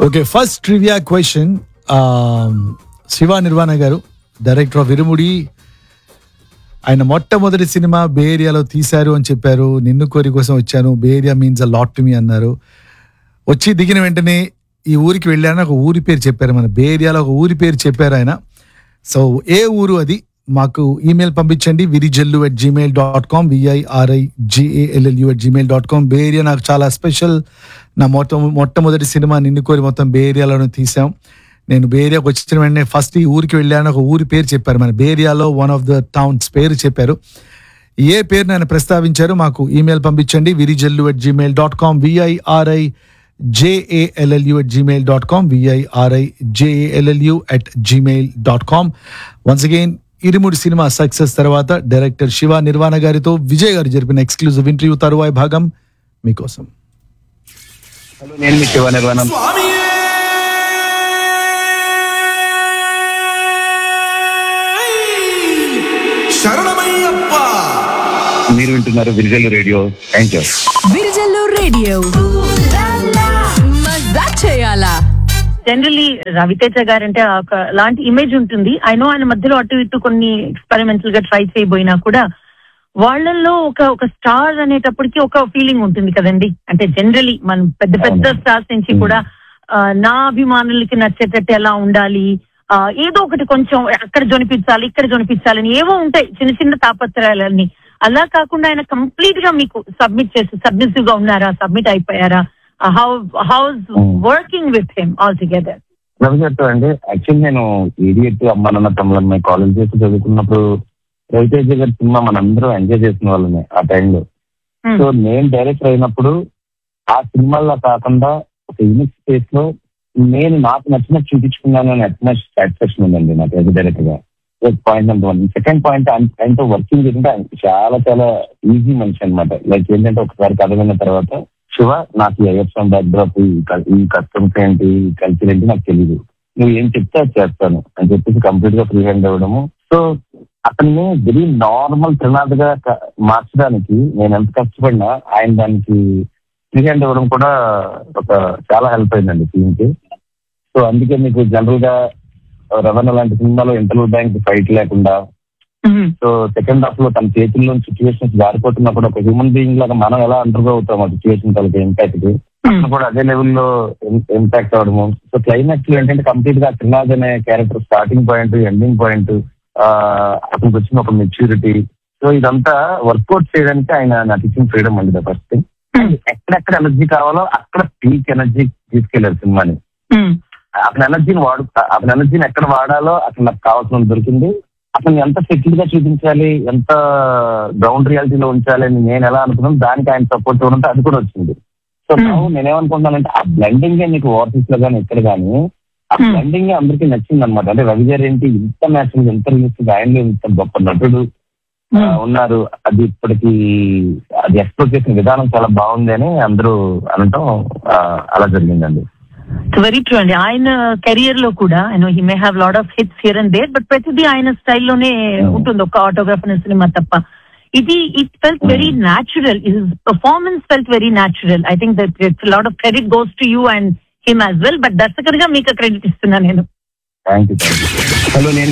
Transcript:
Okay first trivia question Shiva Nirvana గారు director of ఇరుముడి ఆయన మొట్టమొదటి సినిమా బే ఏరియాలో తీశారు అని చెప్పారు నిన్ను కోరి కోసం వచ్చాను bay area means a lot to me అన్నారు వచ్చి దిగిన వెంటనే ఈ ఊరికి వెళ్ళాను ఒక ఊరి పేరు చెప్పారు మన బే ఏరియాలో ఒక ఊరి పేరు చెప్పారు ఆయన సో ఏ ఊరు అది మాకు ఈమెయిల్ పంపించండి Virijallu at Gmail dot com V I R I J A L L U at Gmail dot com bay area నాకు చాలా స్పెషల్ నా మొట్ట మొట్టమొదటి సినిమా నిన్ను కోరి మొత్తం బే ఏరియాలోనే తీసాం నేను బే ఏరియాకి వచ్చిన వెంటనే ఫస్ట్ ఈ ఊరికి వెళ్ళాను ఒక ఊరి పేరు చెప్పారు మన బే ఏరియాలో వన్ ఆఫ్ ద టౌన్స్ పేరు చెప్పారు ఏ పేరు నేను ప్రస్తావించారు మాకు ఈమెయిల్ పంపించండి Virijallu at Gmail dot com V I R I J A L L U at Gmail dot com V I R I J A L L U at Gmail dot com once again Irumudi cinema success తర్వాత డైరెక్టర్ శివ నిర్వాణ గారితో విజయ్ గారు జరిపిన ఎక్స్క్లూజివ్ ఇంటర్వ్యూ తరువాయి భాగం మీకోసం హలో నేను మీ శివ నిర్వాణం శరణమయ్యప్ప మీరు వింటున్నారు Virijal radio thank you Virijallu radio మజా చేయాలా జనరలీ రవితేజ గారంటే ఒక లాంటి ఇమేజ్ ఉంటుంది ఐ నో ఆయన మధ్యలో అటు ఇటు కొన్ని ఎక్స్పెరిమెంటల్ గా ట్రై చేయబోయినా కూడా వాళ్ళల్లో ఒక ఒక స్టార్ అనేటప్పటికి ఒక ఫీలింగ్ ఉంటుంది కదండి అంటే జనరలీ మనం పెద్ద పెద్ద అవును. స్టార్స్ నుంచి కూడా ఆ, నా అభిమానులకి నచ్చేటట్టు ఎలా ఉండాలి ఆ, ఏదో ఒకటి కొంచెం అక్కడ జొనిపించాలి ఇక్కడ జొనిపించాలి అని ఏవో ఉంటాయి చిన్న చిన్న తాపత్రయాలన్నీ అలా కాకుండా ఆయన కంప్లీట్ గా మీకు సబ్మిట్ చేసి సబ్మిసివ్ గా ఉన్నారా సబ్మిట్ అయిపోయారా how how's Hmm. Working with him all together Ravi గారు అండి యాక్చువల్ నేను ఇడియట్ అమ్మ నాన్న తమ్ముళ్ళమ్మాయి కాలేజ్ చేసి చదువుకున్నప్పుడు రవితేజ గారి సినిమా మనందరం ఎంజాయ్ చేసిన వాళ్ళమే ఆ టైంలో సో నేను డైరెక్టర్ అయినప్పుడు ఆ సినిమాల్లో కాకుండా ఒక యూనిక్ స్పేస్ లో నేను నాకు నచ్చినట్టు చూపించుకున్నాను అని అట్మోస్ట్ సాటిస్ఫాక్షన్ ఉందండి నాకు యాజ్ డైరెక్టర్ గా point number one second point ఆయనతో వర్కింగ్ ఏంటంటే ఆయన చాలా చాలా ఈజీ మనిషి అనమాట లైక్ ఏంటంటే ఒకసారి కథ విన్న తర్వాత శివ నాకు ఈ ఐఎఫ్ఎం బ్యాక్డ్రాప్ ఈ క- ఈ కస్టమ్స్ ఏంటి ఈ కల్చర్ ఏంటి నాకు తెలియదు నువ్వు ఏం చెప్తే అది చేస్తాను అని చెప్పేసి కంప్లీట్ గా ఫ్రీ హ్యాండ్ ఇవ్వడము సో అతన్ని వెరీ నార్మల్ త్రినాథ్ గా క- మార్చడానికి నేను ఎంత కష్టపడినా ఆయన దానికి ఫ్రీ హ్యాండ్ ఇవ్వడం కూడా ఒక చాలా హెల్ప్ అయిందండి టీమ్ కి సో అందుకే మీకు జనరల్ గా రవణ లాంటి సినిమాలో ఇంటర్వ్యూ బ్యాంక్ ఫైట్ లేకుండా సో సెకండ్ హాఫ్ లో తన చేతుల్లో సిచ్యువేషన్స్ జారిపోతున్నా కూడా ఒక హ్యూమన్ బీయింగ్ లాగా మనం ఎలా అండర్గో అవుతాం ఆ సిచ్యువేషన్ తనకి ఇంపాక్ట్ కి అతను కూడా అదే లెవెల్లో ఇంపాక్ట్ అవడము సో క్లైమాక్స్ లో ఏంటంటే కంప్లీట్ గా త్రినాథ్ అనే character starting point ending point అతనికి వచ్చిన ఒక మెచ్యూరిటీ సో ఇదంతా వర్కౌట్ చేయడానికి ఆయన నాకు ఇచ్చిన ఫ్రీడమ్ అండి ఫస్ట్ థింగ్ ఎక్కడెక్కడ ఎనర్జీ కావాలో అక్కడ పీక్ ఎనర్జీ తీసుకెళ్లారు సినిమాని అతని ఎనర్జీని వాడు అతని ఎనర్జీని ఎక్కడ వాడాలో అతను నాకు కావాల్సిన దొరికింది అతను ఎంత సెటిల్ గా చూపించాలి ఎంత గ్రౌండ్ రియాలిటీలో ఉంచాలి అని నేను ఎలా అనుకున్నాను దానికి ఆయన సపోర్ట్ ఇవ్వడంతో అది కూడా వచ్చింది సో Hmm. now నేనేమనుకుంటున్నానంటే ఆ బ్లెండింగ్ నీకు ఓవర్సీస్ లో కానీ ఎక్కడ కానీ ఆ Hmm. బ్లెండింగ్ అందరికీ నచ్చింది అనమాట అంటే రవి గారు ఏంటి ఇంత న్యాచురల్ ఎంత రియలిస్టిక్ ఆయనలో ఇంత గొప్ప నటుడు ఆ, ఉన్నారు అది ఇప్పటికి అది ఎక్స్ప్లోర్ చేసిన విధానం చాలా బాగుంది అని అందరూ అనటం ఆ, అలా జరిగిందండి వెరీ ట్రూ అండి ఆయన కెరియర్ లో కూడా I he may have lot of hits here and there but ప్రతిదీ ఆయన స్టైల్లోనే ఉంటుంది ఒక ఆటోగ్రాఫ్ అనే సినిమా తప్ప ఇది it felt very natural is performance felt very natural I think that it's lot of credit goes to you and him as well but దర్శకుడిగా మీకు credit ఇస్తున్నా నేను థ్యాంక్ యూ హలో నేను